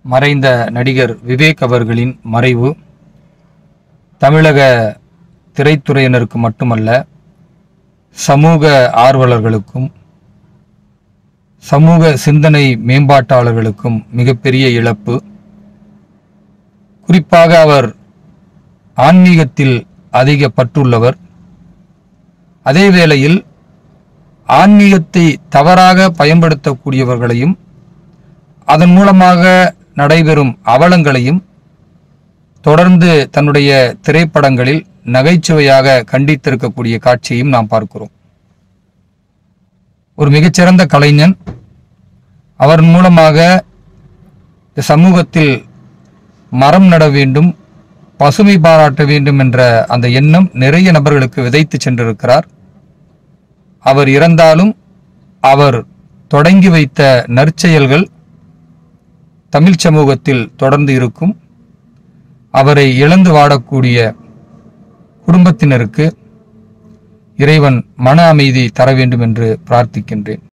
மறைந்த நடிகர் விவேக் அவர்களின் மறைவு தமிழக திரைத்துறையினருக்கு மட்டுமல்ல சமூக ஆர்வலர்களுக்கும் சமூக சிந்தனை மேம்பாட்டாளர்களுக்கும் மிகப்பெரிய இழப்பு குறிப்பாக அவர் ஆன்மீகத்தில் அதிக பற்றுள்ளவர் அதே வேளையில் ஆன்மீகத்தை தவறாக பயன்படுத்தக்கூடியவர்களையும் அதன் மூலமாக நடைபெறும் அவலங்களையும் தொடர்ந்து தன்னுடைய திரைப்படங்களில் நகைச்சுவையாக கண்டித்திருக்கக்கூடிய காட்சியையும் நாம் பார்க்கிறோம் ஒரு மிகச்சிறந்த கலைஞன் அவர் மூலமாக இந்த சமூகத்தில் மரம் நட வேண்டும் பசுமை பாராட்ட வேண்டும் என்ற அந்த எண்ணம் நிறைய நபர்களுக்கு விதைத்து சென்றிருக்கிறார் அவர் இறந்தாலும் அவர் தொடங்கி வைத்த நற்செயல்கள் தமிழ் சமூகத்தில் தொடர்ந்து இருக்கும் அவரை இழந்து வாடக்கூடிய குடும்பத்தினருக்கு இறைவன் மன அமைதி தர வேண்டும் என்று பிரார்த்திக்கின்றேன்